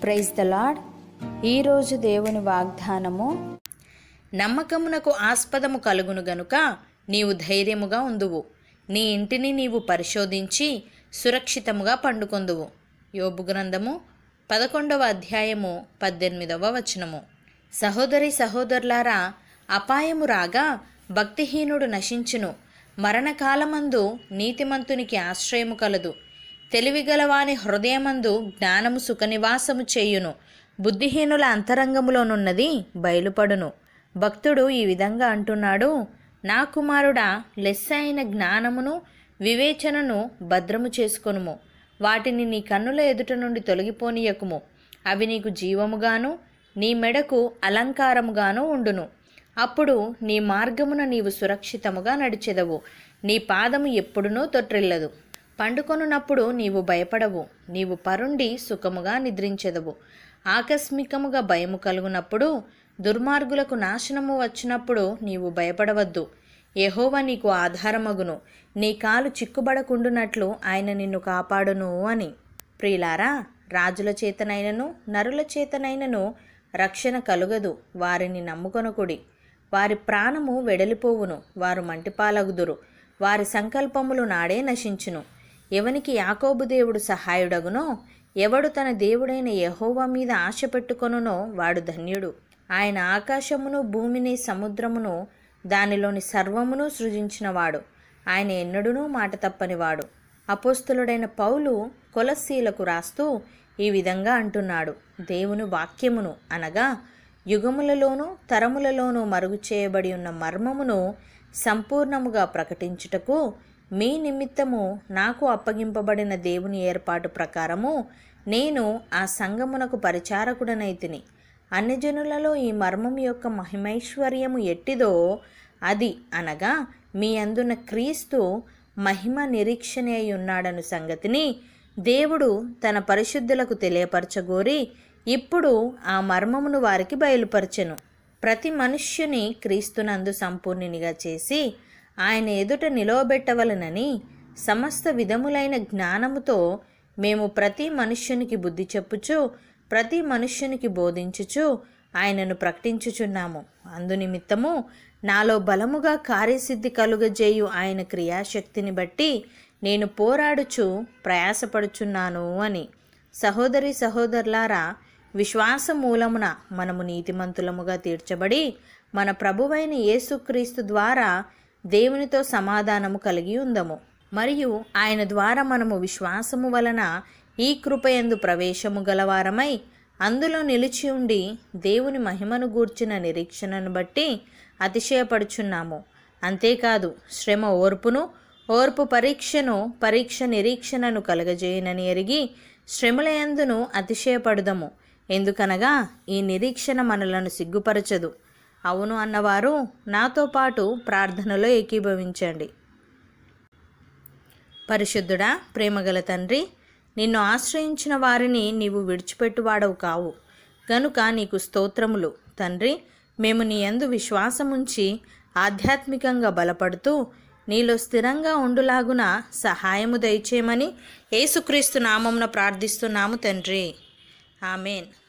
praise the lord ఈరోజు దేవుని వాగ్దానము నమ్మకమునకు ఆస్పదము కలుగును గనుక నీవు ధైర్యముగా ఉందువు నీ ఇంటిని నీవు పరిశోధించి సురక్షితముగా పండుకొందువు యోబు గ్రంథము పదకొండవ అధ్యాయము పద్దెనిమిదవ వచనము సహోదరి సహోదరులారా అపాయము రాగా భక్తిహీనుడు నశించును మరణకాలమందు నీతిమంతునికి ఆశ్రయము కలదు తెలివిగలవాని హృదయమందు జ్ఞానము సుఖనివాసము చేయును బుద్ధిహీనుల అంతరంగములోనున్నది బయలుపడును భక్తుడు ఈ విధంగా అంటున్నాడు నా కుమారుడా లెస్స అయిన జ్ఞానమును వివేచనను భద్రము చేసుకొనుము వాటిని నీ కన్నుల ఎదుట నుండి తొలగిపోనీయకుము అవి నీకు జీవముగాను నీ మెడకు అలంకారముగాను ఉండును అప్పుడు నీ మార్గమున నీవు సురక్షితముగా నడిచెదవు నీ పాదము ఎప్పుడునూ తొట్రిల్లదు పండుకొనున్నప్పుడు నీవు భయపడవు నీవు పరుండి సుఖముగా నిద్రించెదవు ఆకస్మికముగా భయము కలుగునప్పుడు దుర్మార్గులకు నాశనము వచ్చినప్పుడు నీవు భయపడవద్దు యెహోవా నీకు ఆధారమగును నీ కాలు చిక్కుబడకుండునట్లు ఆయన నిన్ను కాపాడును అని ప్రియులారా రాజుల చేతనైనను నరుల చేతనైనను రక్షణ కలుగదు వారిని నమ్ముకొనకుడి వారి ప్రాణము వెడలిపోవును వారు మంటిపాలగుదురు వారి సంకల్పములు నాడే నశించును ఎవనికి యాకోబు దేవుడు సహాయుడగునో ఎవడు తన దేవుడైన యెహోవా మీద ఆశ పెట్టుకొనునో వాడు ధన్యుడు ఆయన ఆకాశమును భూమిని సముద్రమును దానిలోని సర్వమును సృజించినవాడు ఆయన ఎన్నడూనూ మాట తప్పనివాడు అపోస్తులుడైన పౌలు కొలస్సీలకు రాస్తూ ఈ విధంగా అంటున్నాడు దేవుని వాక్యమును అనగా యుగములలోనూ తరములలోనూ మరుగు చేయబడి ఉన్న మర్మమును సంపూర్ణముగా ప్రకటించుటకు మీ నిమిత్తము నాకు అప్పగింపబడిన దేవుని ఏర్పాటు ప్రకారము నేను ఆ సంగమునకు పరిచారకుడనైతిని అన్యజనులలో ఈ మర్మం యొక్క మహిమైశ్వర్యము ఎట్టిదో అది అనగా మీ అందున క్రీస్తు మహిమ నిరీక్షణ అయి ఉన్నాడను సంగతిని దేవుడు తన పరిశుద్ధులకు తెలియపరచగోరి ఇప్పుడు ఆ మర్మమును వారికి బయలుపరచెను ప్రతి మనుష్యుని క్రీస్తునందు సంపూర్ణినిగా చేసి ఆయన ఎదుట నిలవబెట్టవలనని సమస్త విధములైన జ్ఞానముతో మేము ప్రతి మనుష్యునికి బుద్ధి చెప్పుచు ప్రతి మనుష్యునికి బోధించుచు ఆయనను ప్రకటించుచున్నాము అందునిమిత్తము నాలో బలముగా కార్యసిద్ధి కలుగజేయు ఆయన క్రియాశక్తిని బట్టి నేను పోరాడుచు ప్రయాసపడుచున్నాను అని సహోదరి సహోదరులారా విశ్వాస మూలమున మనము నీతిమంతులముగా తీర్చబడి మన ప్రభువైన యేసుక్రీస్తు ద్వారా దేవునితో సమాధానము కలిగి ఉందము మరియు ఆయన ద్వారా మనము విశ్వాసము వలన ఈ కృపయందు ప్రవేశము గలవారమై అందులో నిలిచి ఉండి దేవుని మహిమను గూర్చిన నిరీక్షణను బట్టి అతిశయపడుచున్నాము అంతేకాదు శ్రమ ఓర్పును ఓర్పు పరీక్షను పరీక్ష నిరీక్షణను కలగజేయనని ఎరిగి శ్రమలయందును అతిశయపడుదము ఎందుకనగా ఈ నిరీక్షణ మనలను సిగ్గుపరచదు అవును అన్నవారు నాతో పాటు ప్రార్థనలో ఏకీభవించండి పరిశుద్ధుడా ప్రేమగల తండ్రి నిన్ను ఆశ్రయించిన వారిని నీవు విడిచిపెట్టువాడవు కావు గనుక నీకు స్తోత్రములు తండ్రి మేము నీ యందు విశ్వాసముంచి ఆధ్యాత్మికంగా బలపడుతూ నీలో స్థిరంగా ఉండులాగున సహాయము దయచేయమని యేసుక్రీస్తు నామమున ప్రార్థిస్తున్నాము తండ్రి ఆమెన్